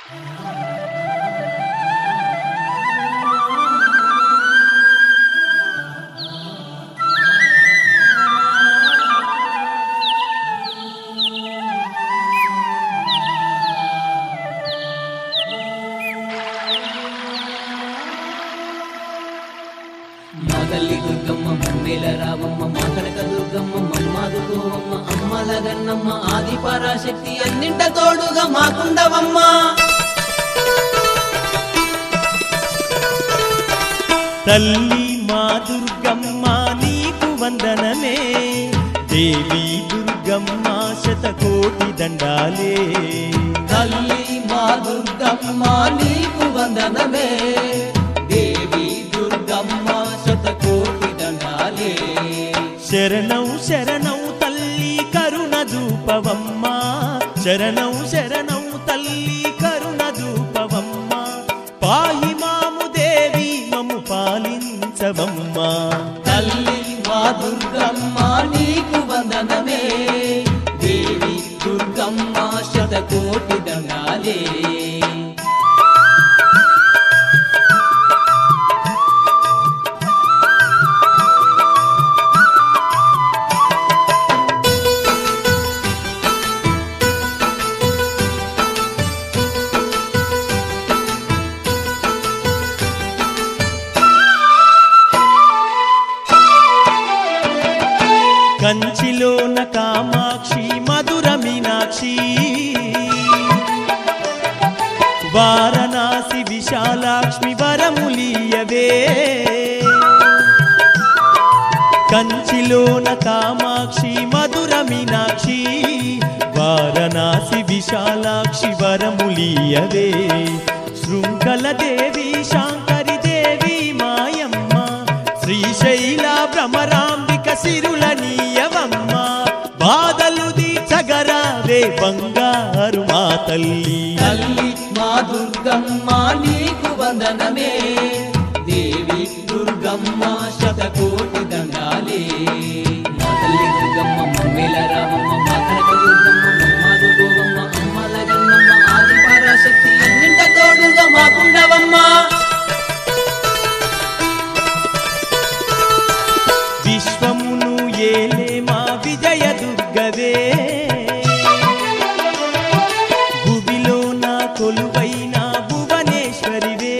మా తల్లి దుర్గమ్మ మమ్మేల రావమ్మ మా కనక దుర్గమ్మ మమ్మాదుకోవమ్మ అమ్మల గన్నమ్మ ఆది పరాశక్తి అన్నింట తోడుగా మాకుండవమ్మ తల్లి మా దుర్గమ్మ నీకు వందనమే దేవి దుర్గమ్మ శతకోటి దండాలే తల్లి మా దుర్గమ్మ నీకు వందనమే దేవి దుర్గమ్మ శతకోటి దండాలే శరణం శరణం తల్లి కరుణ దూపవమ్మ శరణం శరణం తల్లి కరుణ దూపవమ్మ పాయి మాము దేవి మము పాలించవమ్మ తల్లి మా దుర్గమ్మ నీకు వందనమే దేవి దుర్గమ్మ శతకోటి దండాలే కంచిలోన కామాక్షి మధుర మీనాక్షి వారణాసి విశాలాక్ష్మి వరములీయవే కంచిలోన కామాక్షి మధుర మీనాక్షి వారణాసి విశాలాక్షి వరములీయవే శృంఖల దేవి శాంకరి దేవి మాయమ్మ శ్రీశైల భ్రమరాంబిక సిరుల నీయవమ్మ బాధలు దీచగరావే బంగారు మా తల్లి తల్లి మా దుర్గమ్మ నీకు వందనమే దేవి దుర్గమ్మ శతకోటి దండాలే మా తల్లి దుర్గమ్మ మమ్మేల రామమ్మ మా కనక దుర్గమ్మ మమ్మాదు గోవమ్మ అమ్మల గన్నమ్మ ఆది పరాశక్తి అన్నింట తోడుగా మాకుండవమ్మ విశ్వమును ఏలే మా విజయ దుర్గవే భువిలో నా కొలువైన భువనేశ్వరివే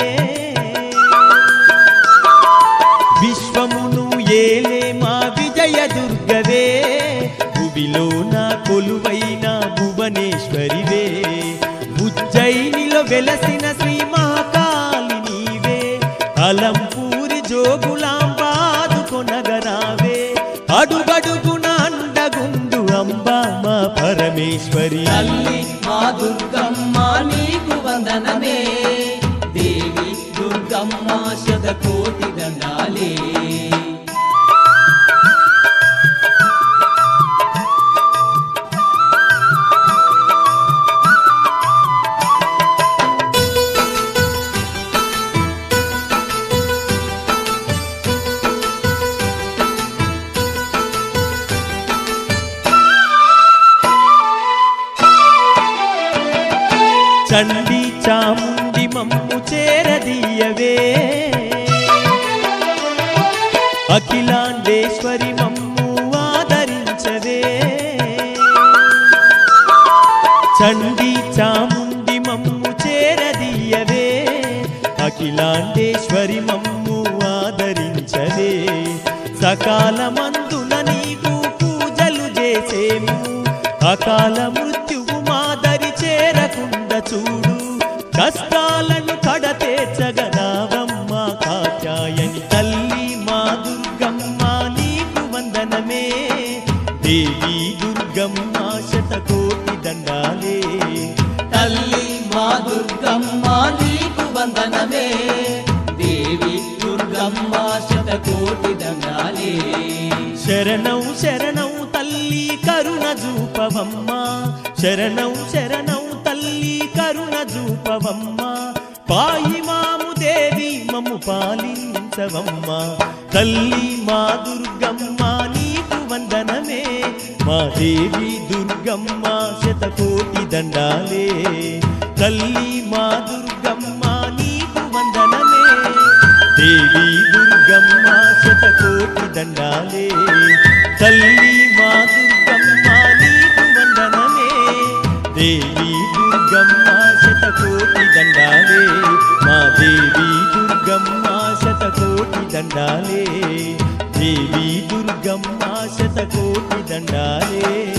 విశ్వమును ఏలే మా విజయ దుర్గవే భువిలో నా కొలువైన భువనేశ్వరివే ఉజ్జయినిలో వెలసిన శ్రీ మహాకాళి నీవే అలంపూరి జోగులాంబాదుకొనగరావే అడుగడుగున అండగుండు అంబా మా పరమేశ్వరి తల్లి మా దుర్గమ్మ నీకు వందనమే దేవి దుర్గమ్మ శతకోటి దండాలే చండి చాముండి మమ్ము చేరదీయవే అఖిలాండేశ్వరి మమ్ము ఆదరించవే చండి చాముండి మమ్ము చేరదీయవే అఖిలాండేశ్వరి మమ్ము ఆదరించవే సకాలమందున నీకు పూజలు చేసేము అకాల మృత్యువు మాదరి చేరకుండా చూడు కష్టాలను కడతేర్చగరావమ్మ కాత్యాయని తల్లి మా దుర్గమ్మ నీకు వందనమే దేవి దుర్గమ్మ శతకోటి దండాలే తల్లి మా దుర్గమ్మ నీకు వందనమే దేవి దుర్గమ్మ శతకోటి దండాలే శరణం శరణం తల్లి కరుణ జూపవమ్మ శరణం శరణం తల్లి కరుణ జూపవమ్మ పాయి మాము దేవి మమ్ము పాలించవమ్మ తల్లి మా దుర్గమ్మ నీకు వందనమే మా దేవి దుర్గమ్మ శతకోటి దండాలే తల్లి మా శతకోటి దండాలే మా దేవి దుర్గమ్మ శతకోటి దండాలే దేవి దుర్గమ్మ శతకోటి దండాలే